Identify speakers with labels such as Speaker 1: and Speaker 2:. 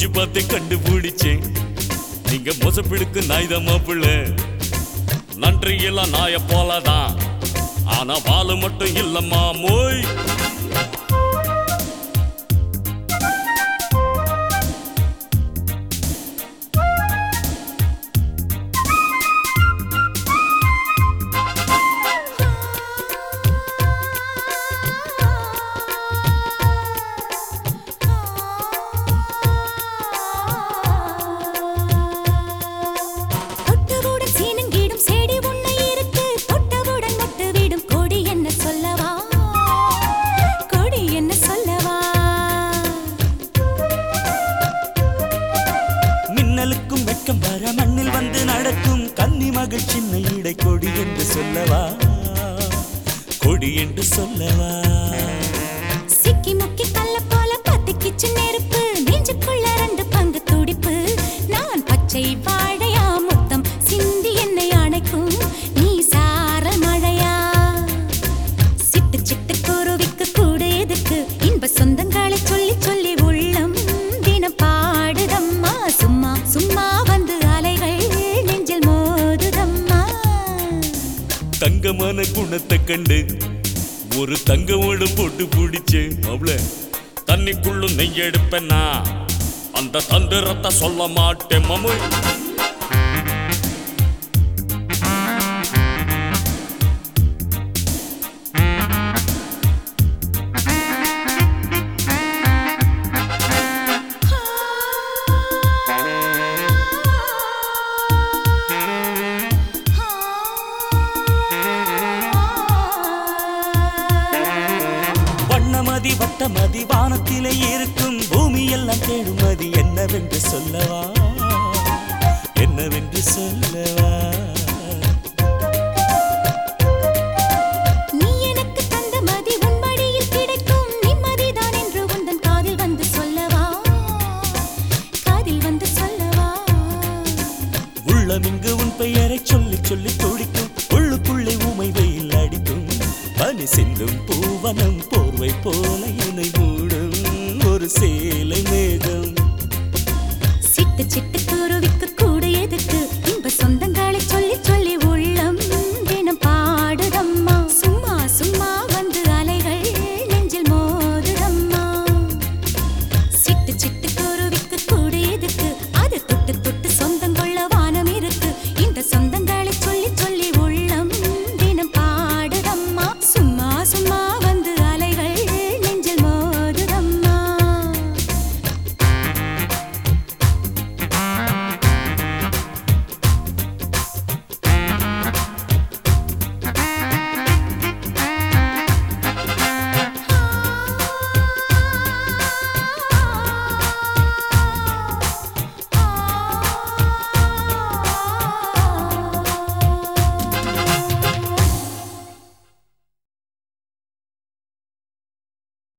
Speaker 1: மூஞ்சி பார்த்து கண்டுபிடிச்சேன் நீங்க மொசப்பிடுக்கு நாய் தான் மாப்பிள்ள நன்றி எல்லாம் நாய போலதான் ஆனா வாலு மட்டும் இல்லம்மா மோய்
Speaker 2: தொட்டவுடன் சீனங்கீடும் செடி உன்னை இருக்கு தொட்டவுடன் மொட்டு விடும் கொடி என்ன சொல்லவா கொடி என்ன சொல்லவா
Speaker 3: மின்னலுக்கும் வெட்கம் வர மண்ணில் வந்து நடக்கும் கன்னி மகள் சின்ன இடை கொடி என்று சொல்லவா கொடி என்று சொல்லவா
Speaker 2: சிக்கி முக்கி கல்ல போல பத்திக்கிச்சு நெருப்பு நெஞ்சுக்குள்ள ரெண்டு பங்கு துடிப்பு நான் பச்சை வாழையா முத்தம் சிந்தி என்னை அணைக்கும் நீ சாரல் மழையா சிட்டு சிட்டு குருவிக்கு கூடு எதுக்கு இன்ப சொந்தங்களை சொல்லி சொல்லி உள்ளம் தினம் பாடுதம்மா சும்மா சும்மா வந்து அலைகள் நெஞ்சில் மோதுதம்மா
Speaker 1: தங்கமான குணத்தை கண்டு ஒரு தங்கமோடு போட்டு பிடிச்சேன் அவள தண்ணிக்குள்ளும் நெய் எடுப்பேன்னா அந்த தந்திரத்தை சொல்ல மாட்டேன் மமோய்
Speaker 3: வண்ணமதி வட்டமதி வானத்திலே இருக்கும் பூமி எல்லாம் தேடும் மதி என்னவென்று சொல்லவா என்னவென்று சொல்லவா
Speaker 2: நீ எனக்கு தந்த மதி உன் மடியில் கிடைக்கும் நிம்மதிதான் என்று உந்தன் காதில் வந்து சொல்லவா காதில் வந்து சொல்லவா
Speaker 3: உள்ளமிங்கு உன் பெயரை சொல்லி சொல்லி துடிக்கும் உள்ளுக்குள்ளே உமை வெயில் அடிக்கும் பனி சிந்தும் பூவனம் போர்வை போல என்னை மூடும் ஒரு சேலை மேகம்